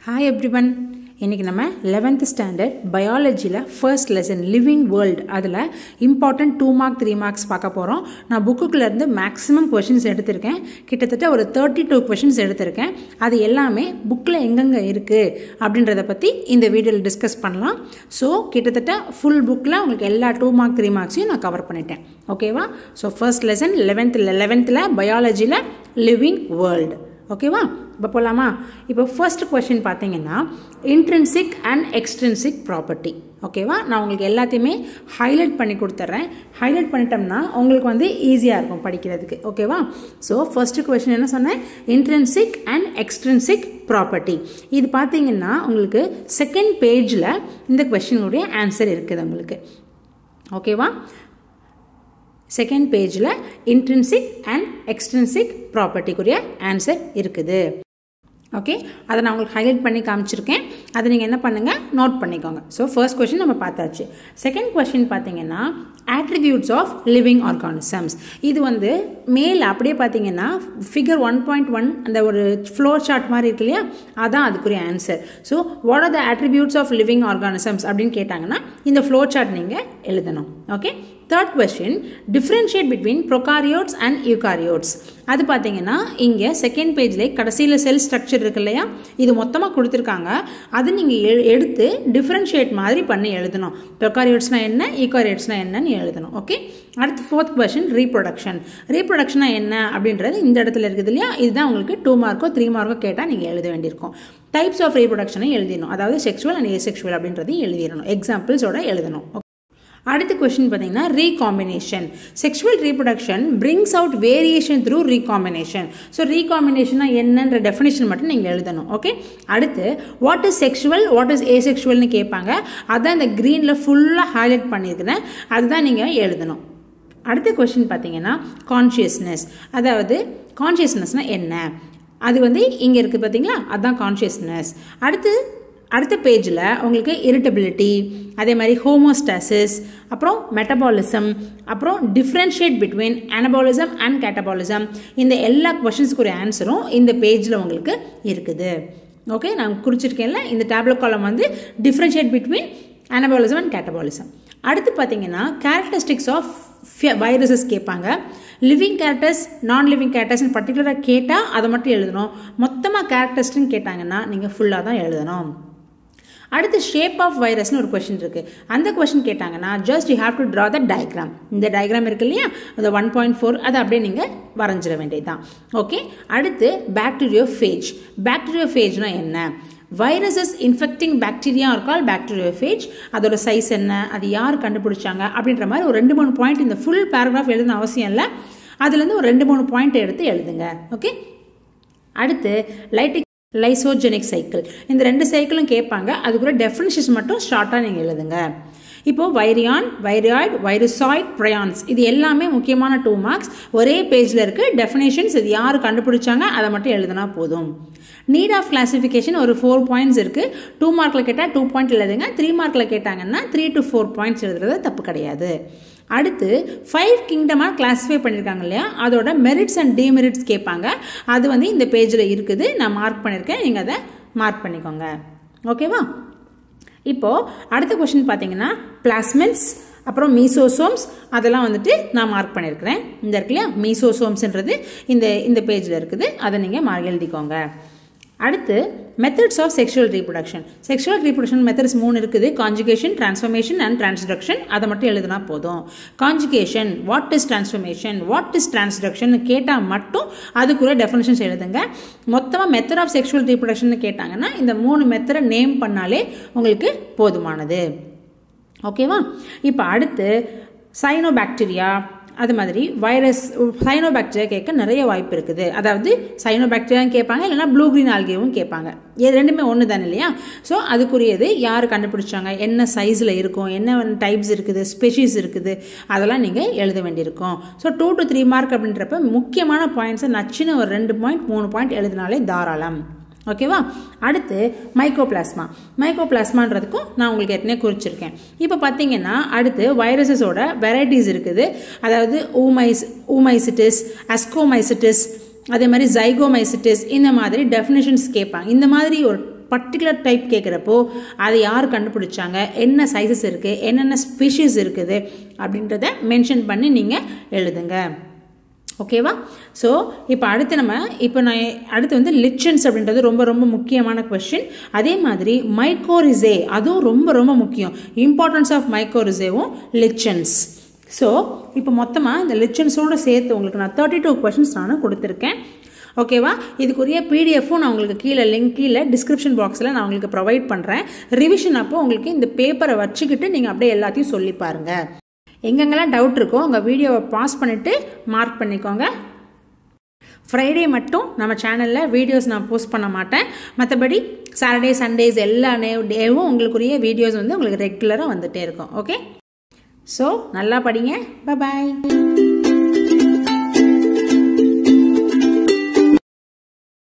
hi everyone இன்றைக்கி நம்ம eleventh standard பயாலஜியில் ஃபர்ஸ்ட் லெசன் லிவிங் வேர்ல்டு அதில் important two mark three marks பார்க்க போகிறோம் நான் புக்குக்குள்ளேருந்து மேக்ஸிமம் கொஷின்ஸ் எடுத்திருக்கேன் கிட்டத்தட்ட ஒரு தேர்ட்டி டூ கொஷின்ஸ் எடுத்திருக்கேன் அது எல்லாமே புக்கில் எங்கெங்கே இருக்குது அப்படின்றத பற்றி இந்த வீடியோவில் டிஸ்கஸ் பண்ணலாம் ஸோ கிட்டத்தட்ட ஃபுல் புக்கில் உங்களுக்கு எல்லா டூ மார்க் த்ரீ மார்க்ஸையும் நான் கவர் பண்ணிட்டேன் ஓகேவா ஸோ ஃபர்ஸ்ட் லெசன் லெவன்த்தில் லெவன்த்தில் பயாலஜியில் லிவிங் வேர்ல்டு ஓகேவா இப்போ போகலாமா இப்போ ஃபர்ஸ்ட் கொஷின் பார்த்தீங்கன்னா இன்ட்ரென்சிக் அண்ட் எக்ஸ்ட்ரென்சிக் ப்ராப்பர்ட்டி ஓகேவா நான் உங்களுக்கு எல்லாத்தையுமே ஹைலைட் பண்ணி கொடுத்துட்றேன் ஹைலைட் பண்ணிட்டோம்னா உங்களுக்கு வந்து ஈஸியாக இருக்கும் படிக்கிறதுக்கு ஓகேவா ஸோ ஃபர்ஸ்ட் கொஷின் என்ன சொன்னேன் இன்ட்ரென்சிக் அண்ட் எக்ஸ்ட்ரென்சிக் ப்ராப்பர்ட்டி இது பார்த்தீங்கன்னா உங்களுக்கு செகண்ட் பேஜில் இந்த கொஷினுடைய ஆன்சர் இருக்குது உங்களுக்கு ஓகேவா செகண்ட் பேஜில் இன்ட்ரென்சிக் அண்ட் எக்ஸ்ட்ரென்சிக் ப்ராப்பர்ட்டிக்குரிய ஆன்சர் இருக்குது ஓகே அதை நான் உங்களுக்கு ஹைலைட் பண்ணி காமிச்சிருக்கேன் அதை நீங்கள் என்ன பண்ணுங்கள் நோட் பண்ணிக்கோங்க ஸோ ஃபர்ஸ்ட் கொஷின் நம்ம பார்த்தாச்சு செகண்ட் கொஷின் பார்த்தீங்கன்னா ஆட்ரிபியூட்ஸ் ஆஃப் லிவிங் ஆர்கானிசம்ஸ் இது வந்து மேல் அப்படியே பார்த்தீங்கன்னா ஃபிகர் ஒன் பாயிண்ட் ஒன் அந்த ஒரு ஃப்ளோர் சார்ட் மாதிரி இருக்கு இல்லையா அதான் அதுக்குரிய answer so what are the attributes of living organisms அப்படின்னு கேட்டாங்கன்னா இந்த ஃப்ளோர் சார்ட் நீங்கள் எழுதணும் okay third question differentiate between prokaryotes and eukaryotes அது பார்த்தீங்கன்னா இங்கே செகண்ட் பேஜில் கடைசியில் செல் ஸ்ட்ரக்சர் இருக்கு இல்லையா இது மொத்தமாக கொடுத்துருக்காங்க அது நீங்கள் எடுத்து டிஃப்ரென்ஷியேட் மாதிரி பண்ணி எழுதணும் ப்ரொகாரியோட்ஸ்னால் என்ன யூகாரியோட்ஸ்னால் என்னன்னு எழுதணும் ஓகே அடுத்து ஃபோர்த் கொஸ்டின் ரீப்ரொடக்ஷன் ரீப்ரொடக்ஷனா என்ன அப்படின்றது இந்த இடத்துல இருக்குது இல்லையா இதுதான் உங்களுக்கு டூ மார்க்கோ த்ரீ மார்க்கோ கேட்டால் நீங்கள் எழுத வேண்டியிருக்கும் டைப்ஸ் ஆஃப் ரீப்ரொடக்ஷனை எழுதிடணும் அதாவது செக்ஷுவல் அண்ட் ஏசெக்ஷுவல் அப்படின்றதையும் எழுதிடணும் எக்ஸாம்பிள்ஸோட எழுதணும் அடுத்த கொஸ்டின் பார்த்தீங்கன்னா recombination sexual reproduction brings out variation through recombination so ரீகாம்பினேஷனா என்னன்ற டெஃபினேஷன் மட்டும் நீங்கள் எழுதணும் ஓகே அடுத்து what is sexual what is ஏசெக்ஷுவல்னு கேட்பாங்க அதான் இந்த க்ரீனில் ஃபுல்லாக ஹைலைட் பண்ணியிருக்கிறேன் அதுதான் நீங்கள் எழுதணும் அடுத்த கொஸ்டின் பார்த்தீங்கன்னா கான்ஷியஸ்னஸ் அதாவது கான்ஷியஸ்னஸ்னால் என்ன அது வந்து இங்கே இருக்குது பார்த்தீங்களா அதுதான் கான்ஷியஸ்னஸ் அடுத்து அடுத்த பேஜில் உங்களுக்கு இரிட்டபிலிட்டி அதே மாதிரி ஹோமோஸ்டாசிஸ் அப்புறம் மெட்டபாலிசம் அப்புறம் differentiate between anabolism and catabolism இந்த எல்லா கொஷின்ஸ்க்குரிய ஆன்சரும் இந்த பேஜில் உங்களுக்கு இருக்குது ஓகே நான் குறிச்சிருக்கேன்ல இந்த டேப்லெட் காலம் வந்து differentiate between anabolism and catabolism அடுத்து பார்த்தீங்கன்னா கேரக்டரிஸ்டிக்ஸ் ஆஃப் வைரஸஸ் கேட்பாங்க லிவிங் கேரக்டர்ஸ் நான் லிவிங் கேரக்டர்ஸ்னு பர்டிகுலராக கேட்டால் அதை மட்டும் எழுதணும் மொத்தமாக கேரக்டர்ஸ்ன்னு கேட்டாங்கன்னா நீங்கள் ஃபுல்லாக தான் எழுதணும் அடுத்து ஷேப் ஆஃப் வைரஸ்னு ஒரு கொஷின் இருக்குது அந்த கொஷின் கேட்டாங்கன்னா just you have to draw the diagram இந்த டயக்ராம் இருக்கு இல்லையா அந்த ஒன் பாயிண்ட் ஃபோர் அதை அப்படியே நீங்கள் வரைஞ்சிட வேண்டியதுதான் ஓகே அடுத்து பாக்டீரியோ ஃபேஜ் பாக்டீரியோ ஃபேஜ்னா என்ன வைரஸஸ் இன்ஃபெக்டிங் பாக்டீரியா ஒரு கால் பாக்டீரியோஃபேஜ் அதோட சைஸ் என்ன அது யார் கண்டுபிடிச்சாங்க அப்படின்ற மாதிரி ஒரு ரெண்டு மூணு பாயிண்ட் இந்த ஃபுல் பேராகிராஃப் எழுதணும் அவசியம் இல்லை அதுலேருந்து ஒரு ரெண்டு மூணு பாயிண்ட் எடுத்து எழுதுங்க ஓகே அடுத்து லைட்டிக் லைசோஜெனிக் சைக்கிள் இந்த ரெண்டு சைக்கிளும் கேட்பாங்க அதுக்குள்ள டெஃபினிஷன்ஸ் மட்டும் ஷார்ட்டாக நீங்கள் எழுதுங்க இப்போது வைரியான் வைராய்டு வைரசாய்ட் ப்ரையான்ஸ் இது எல்லாமே முக்கியமான டூ மார்க்ஸ் ஒரே பேஜில் இருக்குது டெஃபினேஷன்ஸ் இது யார் கண்டுபிடிச்சாங்க அதை மட்டும் எழுதுனா போதும் நீட் ஆஃப் கிளாசிஃபிகேஷன் ஒரு ஃபோர் பாயிண்ட்ஸ் இருக்குது டூ மார்க்கில் கேட்டால் டூ பாயிண்ட் எழுதுங்க த்ரீ மார்க்கில் கேட்டாங்கன்னா த்ரீ டு ஃபோர் பாயிண்ட்ஸ் எழுதுறது தப்பு கிடையாது அடுத்து ஃபைவ் கிங்டமாக கிளாஸிஃபை பண்ணியிருக்காங்க இல்லையா அதோட மெரிட்ஸ் அண்ட் டிமெரிட்ஸ் கேட்பாங்க அது வந்து இந்த பேஜில் இருக்குது நான் மார்க் பண்ணியிருக்கேன் நீங்கள் அதை மார்க் பண்ணிக்கோங்க ஓகேவா இப்போது அடுத்த கொஷின் பார்த்தீங்கன்னா பிளாஸ்மென்ஸ் அப்புறம் மீசோசோம்ஸ் அதெல்லாம் வந்துட்டு நான் மார்க் பண்ணியிருக்கிறேன் இந்த இருக்கு இல்லையா மீசோசோம்ஸ்ன்றது இந்த இந்த பேஜில் இருக்குது அதை நீங்கள் மார்க் எழுதிக்கோங்க அடுத்து methods of sexual reproduction sexual reproduction methods மூணு இருக்குது காஞ்சுகேஷன் டிரான்ஸ்ஃபர்மேஷன் அண்ட் டிரான்ஸ்டக்ஷன் அதை மட்டும் எழுதினா போதும் conjugation what is transformation what is transduction கேட்டால் மட்டும் அதுக்குள்ள டெஃபினேஷன்ஸ் எழுதுங்க மொத்தமாக மெத்தட் ஆஃப் செக்ஷுவல் ரீப்ரொடக்ஷன் கேட்டாங்கன்னா இந்த மூணு மெத்தடை நேம் பண்ணாலே உங்களுக்கு போதுமானது ஓகேவா இப்போ அடுத்து சைனோபாக்டீரியா அது மாதிரி வைரஸ் சைனோபாக்டீரியா கேட்க நிறைய வாய்ப்பு இருக்குது அதாவது சைனோபாக்டீரியாவும் கேட்பாங்க இல்லைனா ப்ளூ கிரீன் ஆல்கேவும் கேட்பாங்க இது ரெண்டுமே ஒன்று தானே இல்லையா ஸோ அதுக்குரியது யார் கண்டுபிடிச்சாங்க என்ன சைஸில் இருக்கும் என்ன டைப்ஸ் இருக்குது ஸ்பெஷிஸ் இருக்குது அதெல்லாம் நீங்கள் எழுத வேண்டியிருக்கும் so two to three mark அப்படின்றப்ப முக்கியமான பாயிண்ட்ஸை நச்சுன்னு ஒரு ரெண்டு பாயிண்ட் மூணு பாயிண்ட் எழுதினாலே தாராளம் ஓகேவா அடுத்து மைக்கோபிளாஸ்மா மைக்கோபிளாஸ்மான்றதுக்கும் நான் உங்களுக்கு ஏற்கனவே குறிச்சிருக்கேன் இப்போ பார்த்தீங்கன்னா அடுத்து வைரஸஸோட வெரைட்டிஸ் இருக்குது அதாவது ஊமைஸ் ஊமைசிட்டிஸ் அஸ்கோமைசிட்டிஸ் அதே மாதிரி ஜைகோமைசிட்டிஸ் இந்த மாதிரி டெஃபினேஷன்ஸ் கேட்பாங்க இந்த மாதிரி ஒரு பர்டிகுலர் டைப் கேட்குறப்போ அதை யார் கண்டுபிடிச்சாங்க என்ன சைஸஸ் இருக்குது என்னென்ன ஸ்பீஷீஸ் இருக்குது அப்படின்றத மென்ஷன் பண்ணி நீங்கள் எழுதுங்க ஓகேவா ஸோ இப்போ அடுத்து நம்ம இப்போ நான் அடுத்து வந்து லிச்சன்ஸ் அப்படின்றது ரொம்ப ரொம்ப முக்கியமான கொஷின் அதே மாதிரி மைக்கோரிசே அதுவும் ரொம்ப ரொம்ப முக்கியம் இம்பார்ட்டன்ஸ் ஆஃப் மைக்கோரிசேவும் லிச்சன்ஸ் ஸோ இப்போ மொத்தமாக இந்த லிச்சன்ஸோடு சேர்த்து உங்களுக்கு நான் தேர்ட்டி டூ கொஷின்ஸ் நான் கொடுத்துருக்கேன் ஓகேவா இதுக்குரிய பிடிஎஃப்பும் நான் உங்களுக்கு கீழே லிங்க் கீழே டிஸ்கிரிப்ஷன் பாக்ஸில் நான் உங்களுக்கு ப்ரொவைட் பண்ணுறேன் ரிவிஷன் அப்போ உங்களுக்கு இந்த பேப்பரை வச்சுக்கிட்டு நீங்கள் அப்படியே எல்லாத்தையும் சொல்லி பாருங்கள் எங்கெங்கெல்லாம் டவுட் இருக்கோ உங்கள் வீடியோவை பாஸ் பண்ணிவிட்டு மார்க் பண்ணிக்கோங்க ஃப்ரைடே மட்டும் நம்ம சேனலில் வீடியோஸ் நான் போஸ்ட் பண்ண மாட்டேன் மற்றபடி சாட்டர்டே சண்டேஸ் எல்லா டேவும் உங்களுக்குரிய வீடியோஸ் வந்து உங்களுக்கு ரெகுலராக வந்துகிட்டே இருக்கும் ஓகே ஸோ நல்லா படிங்க பாய்